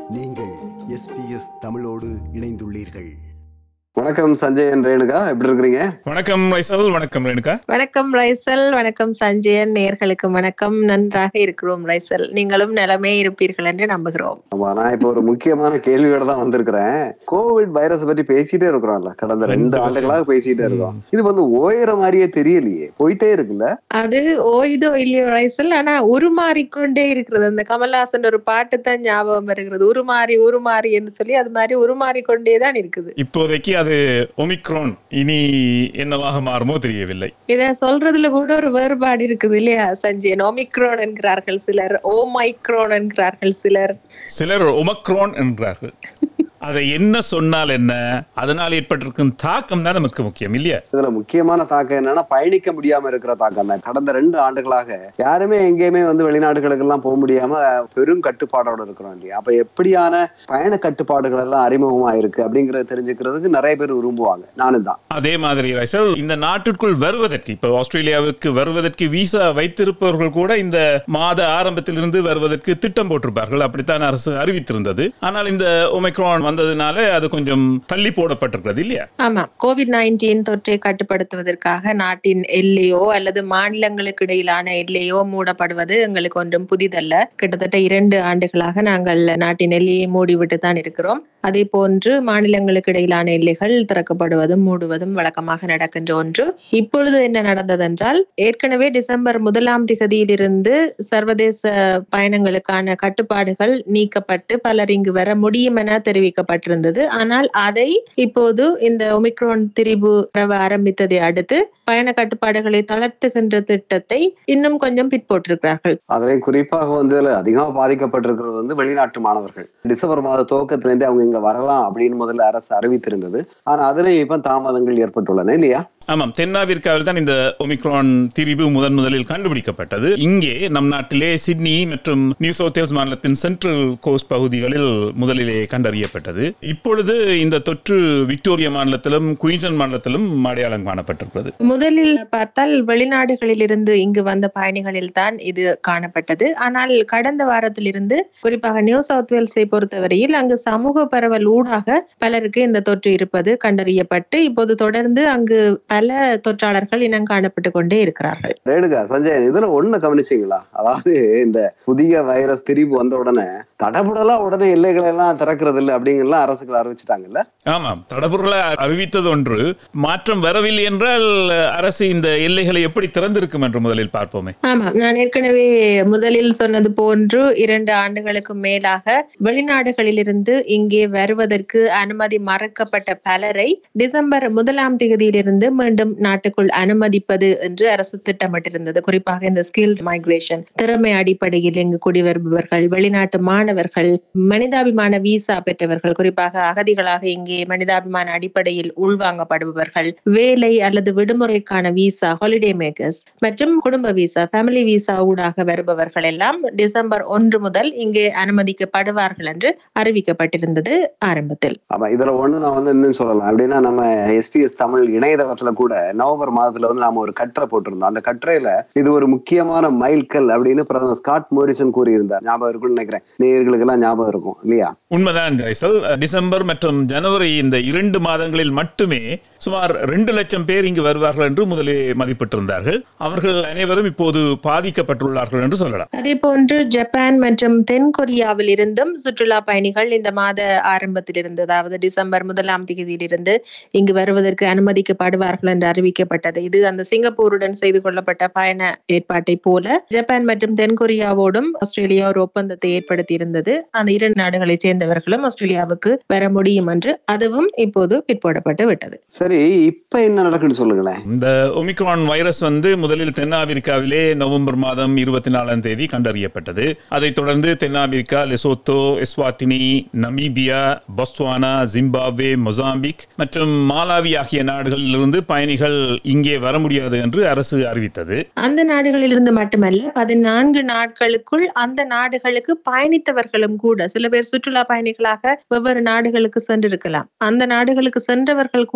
நீங்கள் எஸ்பிஎஸ் தமிழோடு இணைந்துள்ளீர்கள் வணக்கம் சஞ்சயன் ரேணுகா எப்படி இருக்கிறீங்க வணக்கம் ரைசல் வணக்கம் ரேணுகா வணக்கம் ரைசல் வணக்கம் சஞ்சயன் நேர்களுக்கு வணக்கம் நன்றாக இருக்கிறோம் ரைசல் நீங்களும் நலமே இருப்பீர்கள் என்று நம்புகிறோம் ஆமா நான் இப்போ ஒரு முக்கியமான கேள்வியோட தான் வந்திருக்கிறேன் கோவிட் வைரஸ் பற்றி பேசிட்டே இருக்கிறோம்ல கடந்த ரெண்டு ரெண்டு ஆண்டுகளாக பேசிட்டே இருக்கோம் இது வந்து ஓயிற மாதிரியே தெரியலையே போயிட்டே இருக்குல்ல அது ஓய்தோ இல்லையோ ரைசல் ஆனா உருமாறிக்கொண்டே இருக்கிறது அந்த கமல்ஹாசன் ஒரு பாட்டு தான் ஞாபகம் வருகிறது உருமாறி உருமாறி என்று சொல்லி அது மாதிரி உருமாறிக்கொண்டே தான் இருக்குது இப்போதைக்கு அது ஒமிக்ரோன் இனி என்னவாக மாறுமோ தெரியவில்லை இத சொல்றதுல கூட ஒரு வேறுபாடு இருக்குது இல்லையா சஞ்சயன் ஒமிக்ரோன் என்கிறார்கள் சிலர் ஓமைக்ரோன் என்கிறார்கள் சிலர் சிலர் ஒமக்ரோன் என்கிறார்கள் அதை என்ன சொன்னால் என்ன அதனால் ஏற்பட்டிருக்கும் தாக்கம் தான் நமக்கு முக்கியம் இல்லையா இதுல முக்கியமான தாக்கம் என்னன்னா பயணிக்க முடியாம இருக்கிற தாக்கம் தான் கடந்த ரெண்டு ஆண்டுகளாக யாருமே எங்கேயுமே வந்து வெளிநாடுகளுக்கு எல்லாம் போக முடியாம பெரும் கட்டுப்பாடோட இருக்கிறோம் இல்லையா அப்ப எப்படியான பயண கட்டுப்பாடுகள் எல்லாம் அறிமுகமா இருக்கு அப்படிங்கறத தெரிஞ்சுக்கிறதுக்கு நிறைய பேர் விரும்புவாங்க நானும் தான் அதே மாதிரி ரைசல் இந்த நாட்டிற்குள் வருவதற்கு இப்போ ஆஸ்திரேலியாவுக்கு வருவதற்கு விசா வைத்திருப்பவர்கள் கூட இந்த மாத ஆரம்பத்திலிருந்து வருவதற்கு திட்டம் போட்டிருப்பார்கள் அப்படித்தான் அரசு அறிவித்திருந்தது ஆனால் இந்த ஒமைக்ரான் வந்ததுனால அது கொஞ்சம் தள்ளி போடப்பட்டிருக்கிறது இல்லையா ஆமா கோவிட் நைன்டீன் தொற்றை கட்டுப்படுத்துவதற்காக நாட்டின் எல்லையோ அல்லது மாநிலங்களுக்கு இடையிலான எல்லையோ மூடப்படுவது எங்களுக்கு ஒன்றும் புதிதல்ல கிட்டத்தட்ட இரண்டு ஆண்டுகளாக நாங்கள் நாட்டின் எல்லையை மூடிவிட்டு தான் இருக்கிறோம் அதே போன்று மாநிலங்களுக்கு இடையிலான எல்லைகள் திறக்கப்படுவதும் மூடுவதும் வழக்கமாக நடக்கின்ற ஒன்று இப்பொழுது என்ன நடந்ததென்றால் ஏற்கனவே டிசம்பர் முதலாம் திகதியிலிருந்து சர்வதேச பயணங்களுக்கான கட்டுப்பாடுகள் நீக்கப்பட்டு பலர் இங்கு வர முடியும் என தெரிவிக்கப்பட்டிருந்தது ஆனால் அதை இப்போது இந்த ஒமிக்ரான் திரிபு பரவ ஆரம்பித்ததை அடுத்து பயண கட்டுப்பாடுகளை தளர்த்துகின்ற திட்டத்தை இன்னும் கொஞ்சம் பிற்போட்டிருக்கிறார்கள் அதுலயும் குறிப்பாக வந்து இதுல அதிகமா பாதிக்கப்பட்டிருக்கிறது வந்து வெளிநாட்டு மாணவர்கள் டிசம்பர் மாத துவக்கத்துல இருந்தே அவங்க இங்க வரலாம் அப்படின்னு முதல்ல அரசு அறிவித்திருந்தது ஆனா அதுலயும் இப்ப தாமதங்கள் ஏற்பட்டுள்ளன இல்லையா ஆமாம் தென்னாப்பிரிக்காவில் தான் இந்த ஒமிக்ரான் திரிபு முதன் முதலில் கண்டுபிடிக்கப்பட்டது இங்கே நம் நாட்டிலே சிட்னி மற்றும் நியூ சவுத் வேல்ஸ் மாநிலத்தின் சென்ட்ரல் கோஸ்ட் பகுதிகளில் முதலிலே கண்டறியப்பட்டது இப்பொழுது இந்த தொற்று விக்டோரியா மாநிலத்திலும் குயின்ஸ்லாந்து மாநிலத்திலும் அடையாளம் காணப்பட்டிருக்கிறது முதலில் பார்த்தால் வெளிநாடுகளில் இருந்து இங்கு வந்த பயணிகளில் தான் இது காணப்பட்டது ஆனால் கடந்த வாரத்திலிருந்து குறிப்பாக நியூ சவுத் வேல்ஸை பொறுத்தவரையில் அங்கு சமூக பரவல் ஊடாக பலருக்கு இந்த தொற்று இருப்பது கண்டறியப்பட்டு இப்போது தொடர்ந்து அங்கு பல தொற்றாளர்கள் இனம் காணப்பட்டு கொண்டே இருக்கிறார்கள் ரேணுகா சஞ்சய் இதுல ஒண்ணு கவனிச்சீங்களா அதாவது இந்த புதிய வைரஸ் திரிபு வந்த உடனே தடபுடலா உடனே எல்லைகளை எல்லாம் திறக்கிறது இல்லை அப்படிங்கலாம் அரசுகள் அறிவிச்சிட்டாங்கல்ல ஆமாம் தடபுரலை அறிவித்தது ஒன்று மாற்றம் வரவில்லை என்றால் அரசு இந்த எல்லைகளை எப்படி திறந்திருக்கும் என்று முதலில் பார்ப்போமே ஆமாம் நான் ஏற்கனவே முதலில் சொன்னது போன்று இரண்டு ஆண்டுகளுக்கு மேலாக வெளிநாடுகளிலிருந்து இங்கே வருவதற்கு அனுமதி மறுக்கப்பட்ட பலரை டிசம்பர் முதலாம் தேதியிலிருந்து மீண்டும் நாட்டுக்குள் அனுமதிப்பது என்று அரசு திட்டமிட்டிருந்தது குறிப்பாக இந்த ஸ்கில் மைக்ரேஷன் திறமை அடிப்படையில் இங்கு குடிவருபவர்கள் வெளிநாட்டு மாணவர்கள் மனிதாபிமான விசா பெற்றவர்கள் குறிப்பாக அகதிகளாக இங்கே மனிதாபிமான அடிப்படையில் உள்வாங்கப்படுபவர்கள் வேலை அல்லது விடுமுறைக்கான விசா ஹாலிடே மேக்கர்ஸ் மற்றும் குடும்ப விசா ஃபேமிலி விசா ஊடாக வருபவர்கள் எல்லாம் டிசம்பர் ஒன்று முதல் இங்கே அனுமதிக்கப்படுவார்கள் என்று அறிவிக்கப்பட்டிருந்தது ஆரம்பத்தில் ஆமா இதுல ஒண்ணு நான் வந்து இன்னும் சொல்லலாம் அப்படின்னா நம்ம எஸ்பிஎஸ் தமிழ் இணையதளத்துல கூட நவம்பர் மாதத்துல வந்து நாம ஒரு கட்டுரை போட்டிருந்தோம் அந்த கட்டுரையில இது ஒரு முக்கியமான மைல்கல் அப்படின்னு பிரதமர் ஸ்காட் மோரிசன் கூறியிருந்தார் ஞாபகம் இருக்கும்னு நினைக்கிறேன் நேயர்களுக்கு எல்லாம் ஞாபகம் இருக்கும் இல்லையா உண்மைதான் ரைசல் டிசம்பர் மற்றும் ஜனவரி இந்த இரண்டு மாதங்களில் மட்டுமே சுமார் ரெண்டு லட்சம் பேர் இங்கு வருவார்கள் என்று முதலே மதிப்பிட்டிருந்தார்கள் அவர்கள் அனைவரும் இப்போது பாதிக்கப்பட்டுள்ளார்கள் என்று சொல்லலாம் அதே போன்று ஜப்பான் மற்றும் தென் கொரியாவில் இருந்தும் சுற்றுலா பயணிகள் இந்த மாத ஆரம்பத்தில் இருந்து அதாவது டிசம்பர் முதலாம் தேதியிலிருந்து இங்கு வருவதற்கு அனுமதிக்கப்படுவார்கள் என்று அறிவிக்கப்பட்டது இது அந்த சிங்கப்பூருடன் செய்து கொள்ளப்பட்ட பயண ஏற்பாட்டை போல ஜப்பான் மற்றும் தென் கொரியாவோடும் ஆஸ்திரேலியா ஒரு ஒப்பந்தத்தை ஏற்படுத்தி இருந்தது அந்த இரண்டு நாடுகளைச் சேர்ந்தவர்களும் ஆஸ்திரேலியாவுக்கு வர முடியும் என்று அதுவும் இப்போது பிற்போடப்பட்டு விட்டது சரி இப்ப என்ன நடக்குன்னு சொல்லுங்களேன் இந்த ஒமிக்ரான் வைரஸ் வந்து முதலில் தென்னாப்பிரிக்காவிலே நவம்பர் மாதம் இருபத்தி நாலாம் தேதி கண்டறியப்பட்டது அதைத் தொடர்ந்து தென்னாப்பிரிக்கா Lesotho Eswatini Namibia Botswana Zimbabwe Mozambique மற்றும் மாலாவி ஆகிய நாடுகளிலிருந்து பயணிகள் இங்கே வர முடியாது என்று அரசு அறிவித்தது அந்த நாடுகளிலிருந்து மட்டுமல்ல பதினான்கு நாட்களுக்குள் அந்த நாடுகளுக்கு பயணித்தவர்களும் கூட சில பேர் சுற்றுலா பயணிகளாக வெவ்வேறு நாடுகளுக்கு சென்றிருக்கலாம் அந்த நாடுகளுக்கு சென்றவர்கள் கூட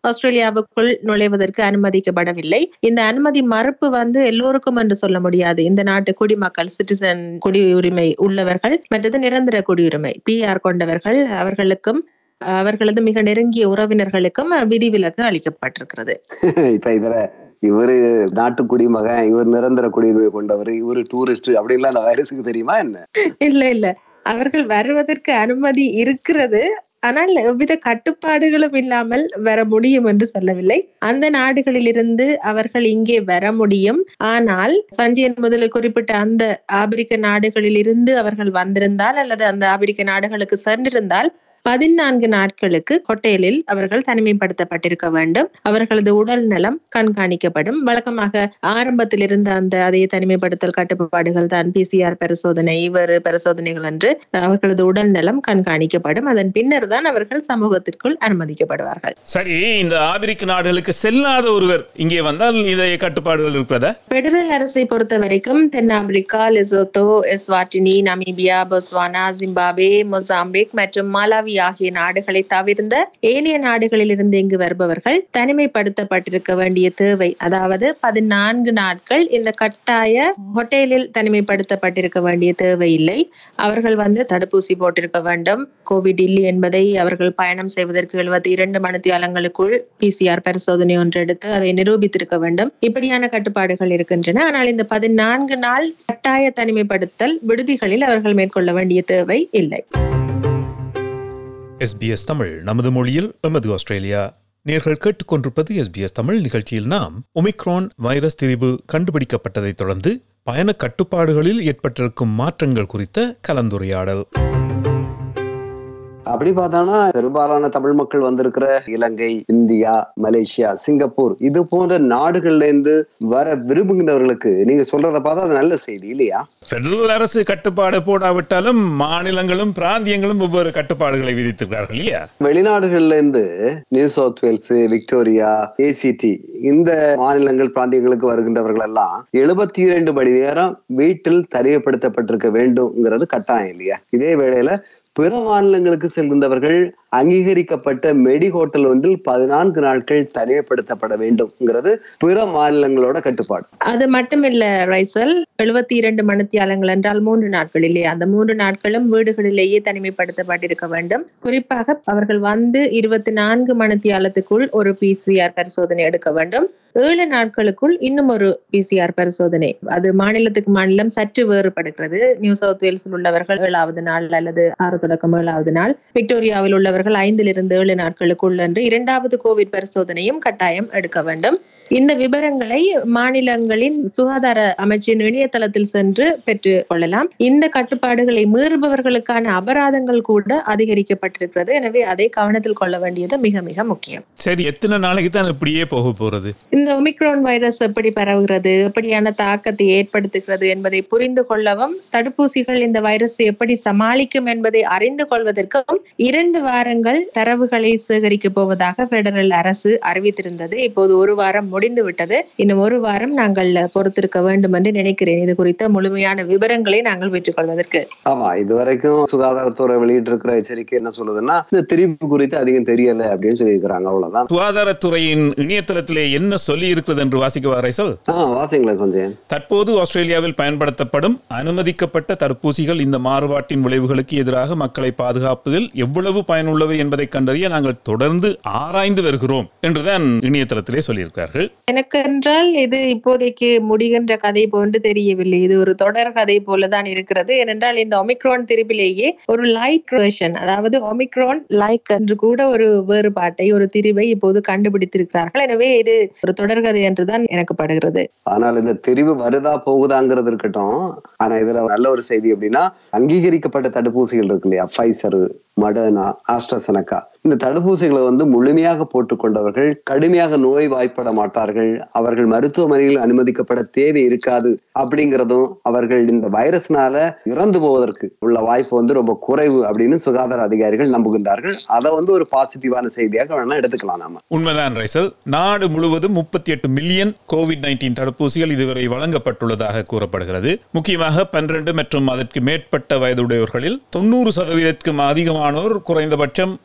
ஆஸ்திரேலியாவுக்குள் நுழைவதற்கு அனுமதிக்கப்படவில்லை இந்த அனுமதி மறுப்பு வந்து எல்லோருக்கும் என்று சொல்ல முடியாது இந்த நாட்டு குடிமக்கள் சிட்டிசன் குடியுரிமை உள்ளவர்கள் மற்றது நிரந்தர குடியுரிமை பிஆர் கொண்டவர்கள் அவர்களுக்கும் அவர்களது மிக நெருங்கிய உறவினர்களுக்கும் விதிவிலக்கு அளிக்கப்பட்டிருக்கிறது இப்ப இதுல இவரு நாட்டு குடிமகன் இவர் நிரந்தர குடியுரிமை கொண்டவர் இவரு டூரிஸ்ட் அப்படின்லாம் அந்த வைரஸுக்கு தெரியுமா என்ன இல்ல இல்ல அவர்கள் வருவதற்கு அனுமதி இருக்கிறது ஆனால் எவ்வித கட்டுப்பாடுகளும் இல்லாமல் வர முடியும் என்று சொல்லவில்லை அந்த நாடுகளிலிருந்து அவர்கள் இங்கே வர முடியும் ஆனால் சஞ்சயன் முதலில் குறிப்பிட்ட அந்த ஆப்பிரிக்க நாடுகளில் இருந்து அவர்கள் வந்திருந்தால் அல்லது அந்த ஆப்பிரிக்க நாடுகளுக்கு சென்றிருந்தால் பதினான்கு நாட்களுக்கு ஹோட்டலில் அவர்கள் தனிமைப்படுத்தப்பட்டிருக்க வேண்டும் அவர்களது உடல் நலம் கண்காணிக்கப்படும் வழக்கமாக ஆரம்பத்தில் இருந்த அந்த அதே தனிமைப்படுத்தல் கட்டுப்பாடுகள் தான் பிசிஆர் பரிசோதனை வேறு பரிசோதனைகள் என்று அவர்களது உடல் நலம் கண்காணிக்கப்படும் அதன் பின்னர் தான் அவர்கள் சமூகத்திற்குள் அனுமதிக்கப்படுவார்கள் சரி இந்த ஆப்பிரிக்க நாடுகளுக்கு செல்லாத ஒருவர் இங்கே வந்தால் இதை கட்டுப்பாடுகள் இருக்கிறதா பெடரல் அரசை பொறுத்த வரைக்கும் தென்னாப்பிரிக்கா Lesotho Eswatini Namibia Botswana Zimbabwe Mozambique மற்றும் மாலாவி ஆகிய நாடுகளை தவிர்ந்த ஏனைய நாடுகளில் இருந்து இங்கு வருபவர்கள் தனிமைப்படுத்தப்பட்டிருக்க வேண்டிய தேவை அதாவது பதினான்கு நாட்கள் இந்த கட்டாய ஹோட்டலில் தனிமைப்படுத்தப்பட்டிருக்க வேண்டிய தேவை இல்லை அவர்கள் வந்து தடுப்பூசி போட்டிருக்க வேண்டும் கோவிட் இல்லை என்பதை அவர்கள் பயணம் செய்வதற்கு எழுபத்தி இரண்டு மணித்தியாலங்களுக்குள் பிசிஆர் பரிசோதனை ஒன்று எடுத்து அதை நிரூபித்திருக்க வேண்டும் இப்படியான கட்டுப்பாடுகள் இருக்கின்றன ஆனால் இந்த பதினான்கு நாள் கட்டாய தனிமைப்படுத்தல் விடுதிகளில் அவர்கள் மேற்கொள்ள வேண்டிய தேவை இல்லை எஸ்பிஎஸ் தமிழ் நமது மொழியில் எமது ஆஸ்திரேலியா நேர்கள் கேட்டுக்கொண்டிருப்பது எஸ்பிஎஸ் தமிழ் நிகழ்ச்சியில் நாம் ஒமிக்ரான் வைரஸ் திரிவு கண்டுபிடிக்கப்பட்டதைத் தொடர்ந்து பயண கட்டுப்பாடுகளில் ஏற்பட்டிருக்கும் மாற்றங்கள் குறித்த கலந்துரையாடல் அப்படி பார்த்தானா பெரும்பாலான தமிழ் மக்கள் வந்திருக்கிற இலங்கை இந்தியா மலேசியா சிங்கப்பூர் இது போன்ற நாடுகள்ல இருந்து வர விரும்புகின்றவர்களுக்கு நீங்க சொல்றத பார்த்தா அது நல்ல செய்தி இல்லையா பெடரல் அரசு கட்டுப்பாடு போடாவிட்டாலும் மாநிலங்களும் பிராந்தியங்களும் ஒவ்வொரு கட்டுப்பாடுகளை விதித்திருக்கிறார்கள் இல்லையா வெளிநாடுகள்ல இருந்து New South Wales Victoria ACT இந்த மாநிலங்கள் பிராந்தியங்களுக்கு வருகின்றவர்கள் எல்லாம் எழுபத்தி இரண்டு மணி நேரம் வீட்டில் தனிமைப்படுத்தப்பட்டிருக்க வேண்டும்ங்கிறது கட்டாயம் இல்லையா இதே வேளையில பிற மாநிலங்களுக்கு செல்கின்றவர்கள் அங்கீகரிக்கப்பட்ட மெடி ஹோட்டல் ஒன்றில் பதினான்கு நாட்கள் தனிமைப்படுத்தப்பட வேண்டும்ங்கிறது பிற மாநிலங்களோட கட்டுப்பாடு அது மட்டுமில்ல ரைசல் எழுபத்தி இரண்டு மணித்தியாலங்கள் என்றால் மூன்று நாட்கள் இல்லையா அந்த மூன்று நாட்களும் வீடுகளிலேயே தனிமைப்படுத்தப்பட்டிருக்க வேண்டும் குறிப்பாக அவர்கள் வந்து இருபத்தி நான்கு மணித்தியாலத்துக்குள் ஒரு பிசிஆர் பரிசோதனை எடுக்க வேண்டும் ஏழு நாட்களுக்குள் இன்னும் ஒரு பிசிஆர் பரிசோதனை அது மாநிலத்துக்கு மாநிலம் சற்று வேறுபடுகிறது நியூ சவுத் வேல்ஸில் உள்ளவர்கள் ஏழாவது நாள் அல்லது ஆறு தொடக்கம் ஏழாவது நாள் விக்டோரியாவில் உள்ளவர்கள் ஐந்திலிருந்து ஏழு நாட்களுக்குள் என்று இரண்டாவது கோவிட் பரிசோதனையும் கட்டாயம் எடுக்க வேண்டும் இந்த விவரங்களை மாநிலங்களின் சுகாதார அமைச்சின் இணையதளத்தில் சென்று பெற்றுக் கொள்ளலாம் இந்த கட்டுப்பாடுகளை மீறுபவர்களுக்கான அபராதங்கள் கூட அதிகரிக்கப்பட்டிருக்கிறது எனவே அதை கவனத்தில் கொள்ள வேண்டியது மிக மிக முக்கியம் சரி எத்தனை நாளைக்கு தான் இப்படியே போக போறது இந்த ஒமிக்ரான் வைரஸ் எப்படி பரவுகிறது எப்படியான தாக்கத்தை ஏற்படுத்துகிறது என்பதை புரிந்து கொள்ளவும் தடுப்பூசிகள் இந்த வைரஸை எப்படி சமாளிக்கும் என்பதை அறிந்து கொள்வதற்கும் இரண்டு வாரங்கள் தரவுகளை சேகரிக்க போவதாக பெடரல் அரசு அறிவித்திருந்தது இப்போது ஒரு வாரம் முடிந்து விட்டது இன்னும் ஒரு வாரம் நாங்கள் பொறுத்திருக்க வேண்டும் என்று நினைக்கிறேன் இது குறித்த முழுமையான விவரங்களை நாங்கள் பெற்றுக்கொள்வதற்கு ஆமா இதுவரைக்கும் சுகாதாரத்துறை வெளியிட்டு இருக்கிற எச்சரிக்கை என்ன சொல்லுதுன்னா இந்த திரிப்பு குறித்து அதிகம் தெரியல அப்படின்னு சொல்லியிருக்கிறாங்க அவ்வளவுதான் சுகாதாரத்துறையின் இணையதளத்திலே என்ன சொல்லி இருக்கிறது என்று வாசிக்க ரைசல் ஆஹ் வாசிங்களேன் சஞ்சயன் தற்போது ஆஸ்திரேலியாவில் பயன்படுத்தப்படும் அனுமதிக்கப்பட்ட தடுப்பூசிகள் இந்த மாறுபாட்டின் விளைவுகளுக்கு எதிராக மக்களை பாதுகாப்பதில் எவ்வளவு பயனுள்ளவை என்பதை கண்டறிய நாங்கள் தொடர்ந்து ஆராய்ந்து வருகிறோம் என்றுதான் இணையதளத்திலே சொல்லியிருக்கிறார்கள் எனக்கு என்றால் இது இப்போதைக்கு முடிகின்ற கதை போன்று தெரியவில்லை இது ஒரு தொடர் கதை போலதான் இருக்கிறது ஏனென்றால் இந்த ஒமிக்ரான் திரிபிலேயே ஒரு லைக் வெர்ஷன் அதாவது ஒமிக்ரான் லைக் என்று கூட ஒரு வேறுபாட்டை ஒரு திரிவை இப்போது கண்டுபிடித்திருக்கிறார்கள் எனவே இது ஒரு தொடர்கதை என்றுதான் எனக்கு படுகிறது ஆனால் இந்த தெரிவு வருதா போகுதாங்கிறது இருக்கட்டும் ஆனா இதுல நல்ல ஒரு செய்தி அப்படின்னா அங்கீகரிக்கப்பட்ட தடுப்பூசிகள் இருக்கு இல்லையா ஃபைசர் மடர்னா ஆஸ்ட்ரசனக்கா இந்த தடுப்பூசிகளை வந்து முழுமையாக போட்டுக்கொண்டவர்கள் கடுமையாக நோய் வாய்ப்பட மாட்டார்கள் அவர்கள் மருத்துவமனையில் அனுமதிக்கப்பட தேவை இருக்காது அப்படிங்கிறதும் அவர்கள் இந்த வைரஸ்னால இறந்து போவதற்கு உள்ள வாய்ப்பு வந்து ரொம்ப குறைவு அப்படின்னு சுகாதார அதிகாரிகள் நம்புகின்றார்கள் அதை வந்து ஒரு பாசிட்டிவான செய்தியாக வேணா எடுத்துக்கலாம் நாம உண்மைதான் ரைசல் நாடு முழுவதும் முப்பத்தி எட்டு மில்லியன் கோவிட் நைன்டீன் தடுப்பூசிகள் இதுவரை வழங்கப்பட்டுள்ளதாக கூறப்படுகிறது முக்கியமாக பன்னிரண்டு மற்றும் அதற்கு மேற்பட்ட வயதுடையவர்களில் தொண்ணூறு சதவீதத்துக்கும் அதிகமானோர் குறைந்தபட்சம் தடுப்பூசி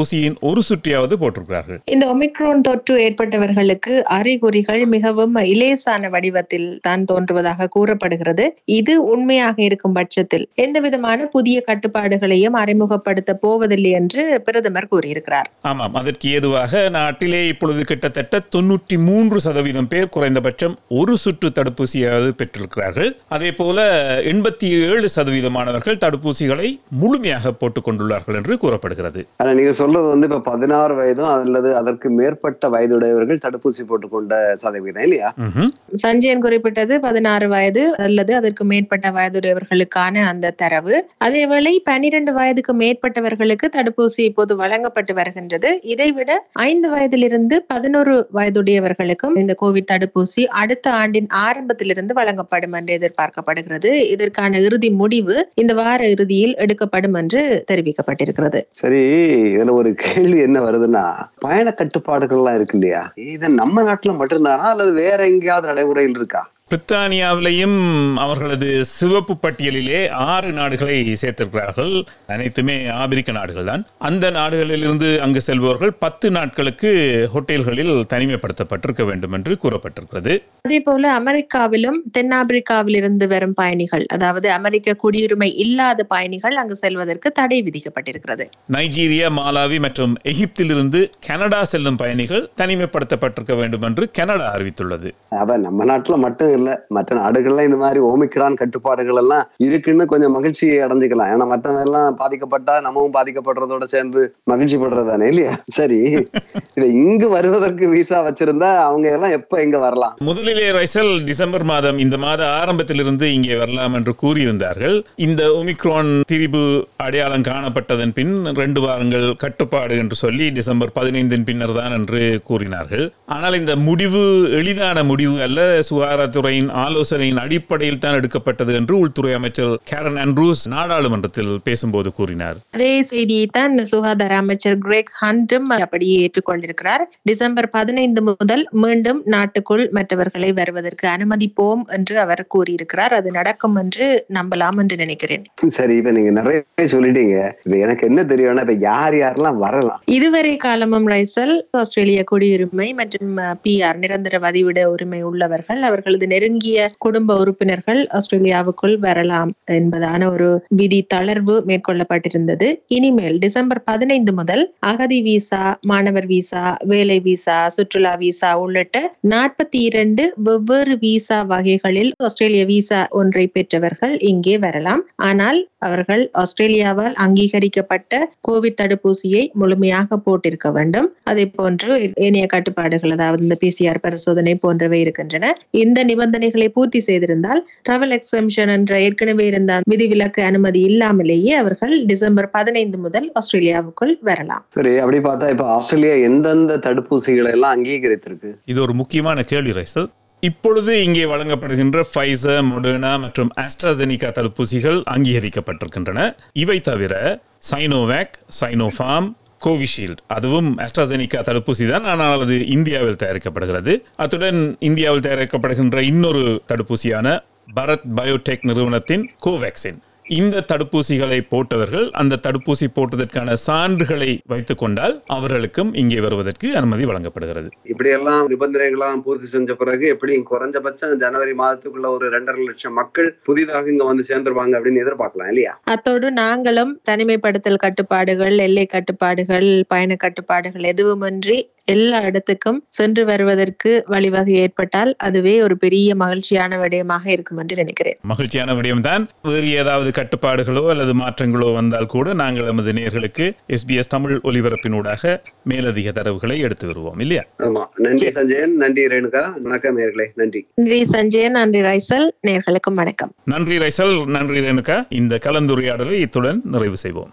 தடுப்பூசியின் ஒரு சுற்றியாவது போட்டிருக்கிறார்கள் இந்த ஒமிக்ரோன் தொற்று ஏற்பட்டவர்களுக்கு அறிகுறிகள் மிகவும் இலேசான வடிவத்தில் தான் தோன்றுவதாக கூறப்படுகிறது இது உண்மையாக இருக்கும் பட்சத்தில் எந்த விதமான புதிய கட்டுப்பாடுகளையும் அறிமுகப்படுத்த போவதில்லை என்று பிரதமர் கூறியிருக்கிறார் ஆமாம் அதற்கு ஏதுவாக நாட்டிலே இப்பொழுது கிட்டத்தட்ட தொண்ணூற்றி மூன்று சதவீதம் பேர் குறைந்தபட்சம் ஒரு சுற்று தடுப்பூசியாவது பெற்றிருக்கிறார்கள் அதே போல எண்பத்தி ஏழு சதவீதமானவர்கள் தடுப்பூசிகளை முழுமையாக போட்டுக் கொண்டுள்ளார்கள் என்று கூறப்படுகிறது ஆனா நீங்க சொல்றது வந்து இப்ப பதினாறு வயதும் அல்லது அதற்கு மேற்பட்ட வயதுடையவர்கள் தடுப்பூசி போட்டுக்கொண்ட சதவீதம் இல்லையா ம்ஹும். சஞ்சயன் குறிப்பிட்டது பதினாறு வயது அல்லது அதற்கு மேற்பட்ட வயதுடையவர்களுக்கான அந்த தரவு அதேவேளை பனிரெண்டு வயதுக்கு மேற்பட்டவர்களுக்கு தடுப்பூசி இப்போது வழங்கப்பட்டு வருகின்றது இதைவிட ஐந்து வயதிலிருந்து பதினோரு வயதுடையவர்களுக்கும் இந்த கோவிட் தடுப்பூசி அடுத்த ஆண்டின் ஆரம்பத்திலிருந்து வழங்கப்படும் என்று எதிர்பார்க்கப்படுகிறது இதற்கான இறுதி முடிவு இந்த வார இறுதியில் எடுக்கப்படும் என்று தெரிவிக்கப்பட்டிருக்கிறது சரி இதுல ஒரு கேள்வி என்ன வருதுன்னா பயண கட்டுப்பாடுகள் எல்லாம் இருக்கு இல்லையா இது நம்ம நாட்டுல மட்டும்தானா அல்லது வேற எங்கேயாவது நடைமுறையில் இருக்கா பிரித்தானியாவிலையும் அவர்களது சிவப்பு பட்டியலிலே ஆறு நாடுகளை சேர்த்திருக்கிறார்கள் அனைத்துமே ஆபிரிக்க நாடுகள் தான் அந்த நாடுகளிலிருந்து அங்கு செல்பவர்கள் பத்து நாட்களுக்கு ஹோட்டல்களில் தனிமைப்படுத்தப்பட்டிருக்க வேண்டும் என்று கூறப்பட்டிருக்கிறது அதே போல அமெரிக்காவிலும் தென்னாப்பிரிக்காவில் இருந்து வரும் பயணிகள் அதாவது அமெரிக்க குடியுரிமை இல்லாத பயணிகள் அங்கு செல்வதற்கு தடை விதிக்கப்பட்டிருக்கிறது நைஜீரியா மாலாவி மற்றும் எகிப்திலிருந்து கனடா செல்லும் பயணிகள் தனிமைப்படுத்தப்பட்டிருக்க வேண்டும் என்று கனடா அறிவித்துள்ளது அதான் நம்ம நாட்டுல மட்டும் இல்ல மற்ற நாடுகள்ல இந்த மாதிரி ஓமிக்ரான் கட்டுப்பாடுகள் எல்லாம் இருக்குன்னு கொஞ்சம் மகிழ்ச்சி அடைஞ்சுக்கலாம் ஏன்னா மத்தவங்க எல்லாம் பாதிக்கப்பட்டா நம்மவும் பாதிக்கப்படுறதோட சேர்ந்து மகிழ்ச்சி படுறதானே இல்லையா சரி இதை இங்கு வருவதற்கு விசா வச்சிருந்தா அவங்க எல்லாம் எப்ப இங்க வரலாம் முதலிலே ரைசல் டிசம்பர் மாதம் இந்த மாத ஆரம்பத்திலிருந்து இங்கே வரலாம் என்று கூறியிருந்தார்கள் இந்த ஒமிக்ரான் திரிபு அடையாளம் காணப்பட்டதன் பின் ரெண்டு வாரங்கள் கட்டுப்பாடு என்று சொல்லி டிசம்பர் பதினைந்தின் பின்னர் தான் என்று கூறினார்கள் ஆனால் இந்த முடிவு எளிதான முடிவு அல்ல சுகாதாரத்துறையின் ஆலோசனையின் அடிப்படையில் தான் எடுக்கப்பட்டது என்று உள்துறை அமைச்சர் கேரன் ஆண்ட்ரூஸ் நாடாளுமன்றத்தில் பேசும்போது கூறினார் அதே செய்தியை தான் சுகாதார அமைச்சர் கிரேக் ஹண்டும் அப்படியே ஏற்றுக்கொண்டிருக்கிறார் டிசம்பர் பதினைந்து முதல் மீண்டும் நாட்டுக்குள் மற்றவர்களை வருவதற்கு அனுமதிப்போம் என்று அவர் கூறியிருக்கிறார் அது நடக்கும் என்று நம்பலாம் என்று நினைக்கிறேன் சரி இப்ப நீங்க நிறைய சொல்லிட்டீங்க இப்ப எனக்கு என்ன தெரியும்னா இப்ப யார் யாரெல்லாம் வரலாம் இதுவரை காலமும் ரைசல் ஆஸ்திரேலிய குடியுரிமை மற்றும் பிஆர் நிரந்தர வதிவிட உரிமை உள்ளவர்கள் அவர்களது நெருங்கிய குடும்ப உறுப்பினர்கள் ஆஸ்திரேலியாவுக்குள் வரலாம் என்பதான ஒரு விதி தளர்வு மேற்கொள்ளப்பட்டிருந்தது இனிமேல் டிசம்பர் பதினைந்து முதல் அகதி விசா மாணவர் விசா வேலை விசா சுற்றுலா விசா உள்ளிட்ட நாற்பத்தி இரண்டு வெவ்வேறு விசா வகைகளில் ஆஸ்திரேலிய விசா ஒன்றை பெற்றவர்கள் இங்கே வரலாம் ஆனால் அவர்கள் ஆஸ்திரேலியாவால் அங்கீகரிக்கப்பட்ட கோவிட் தடுப்பூசியை முழுமையாக போட்டிருக்க வேண்டும் அதே போன்று ஏனைய கட்டுப்பாடுகள் அதாவது இந்த பிசிஆர் பரிசோதனை போன்றவை இருக்கின்றன இந்த நிபந்தனைகளை பூர்த்தி செய்திருந்தால் டிராவல் எக்ஸம்ஷன் என்ற ஏற்கனவே இருந்த விதிவிலக்கு அனுமதி இல்லாமலேயே அவர்கள் டிசம்பர் பதினைந்து முதல் ஆஸ்திரேலியாவுக்குள் வரலாம் சரி அப்படி பார்த்தா இப்ப ஆஸ்திரேலியா எந்தெந்த தடுப்பூசிகளை எல்லாம் அங்கீகரித்திருக்கு இது ஒரு முக்கியமான கேள்வி ரைசல் இப்பொழுது இங்கே வழங்கப்படுகின்ற ஃபைசர் மொடர்னா மற்றும் ஆஸ்ட்ராதெனிகா தடுப்பூசிகள் அங்கீகரிக்கப்பட்டிருக்கின்றன இவை தவிர சைனோவேக் சைனோஃபார்ம் கோவிஷீல்டு அதுவும் ஆஸ்ட்ராதெனிகா தடுப்பூசி தான் ஆனால் அது இந்தியாவில் தயாரிக்கப்படுகிறது அத்துடன் இந்தியாவில் தயாரிக்கப்படுகின்ற இன்னொரு தடுப்பூசியான பரத் பயோடெக் நிறுவனத்தின் கோவேக்சின் இந்த தடுப்பூசிகளை போட்டவர்கள் அந்த தடுப்பூசி போட்டதற்கான சான்றுகளை வைத்துக் கொண்டால் அவர்களுக்கும் இங்கே வருவதற்கு அனுமதி வழங்கப்படுகிறது இப்படி எல்லாம் நிபந்தனைகள்லாம் பூர்த்தி செஞ்ச பிறகு எப்படி குறைஞ்சபட்சம் ஜனவரி மாதத்துக்குள்ள ஒரு ரெண்டரை லட்சம் மக்கள் புதிதாக இங்க வந்து சேர்ந்துருவாங்க அப்படின்னு எதிர்பார்க்கலாம் இல்லையா அத்தோடு நாங்களும் தனிமைப்படுத்தல் கட்டுப்பாடுகள் எல்லை கட்டுப்பாடுகள் பயண கட்டுப்பாடுகள் எதுவுமின்றி எல்லா இடத்துக்கும் சென்று வருவதற்கு வழிவகை ஏற்பட்டால் அதுவே ஒரு பெரிய மகிழ்ச்சியான விடயமாக இருக்கும் என்று நினைக்கிறேன் மகிழ்ச்சியான விடயம்தான் வேறு ஏதாவது கட்டுப்பாடுகளோ அல்லது மாற்றங்களோ வந்தால் கூட நாங்கள் நமது நேயர்களுக்கு எஸ்பிஎஸ் தமிழ் ஒலிபரப்பினூடாக மேலதிக தரவுகளை எடுத்து வருவோம் இல்லையா ஆமா நன்றி சஞ்சயன் நன்றி ரேணுகா வணக்கம் நேர்களே நன்றி நன்றி சஞ்சயன் நன்றி ரைசல் நேர்களுக்கும் வணக்கம் நன்றி ரைசல் நன்றி ரேணுகா இந்த கலந்துரையாடலை இத்துடன் நிறைவு செய்வோம்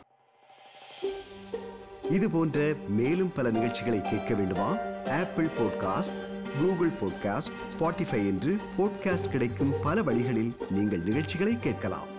இது போன்ற மேலும் பல நிகழ்ச்சிகளை கேட்க வேண்டுமா Apple podcast Google podcast Spotify என்று பாட்காஸ்ட் கிடைக்கும் பல வழிகளில் நீங்கள் நிகழ்ச்சிகளை கேட்கலாம்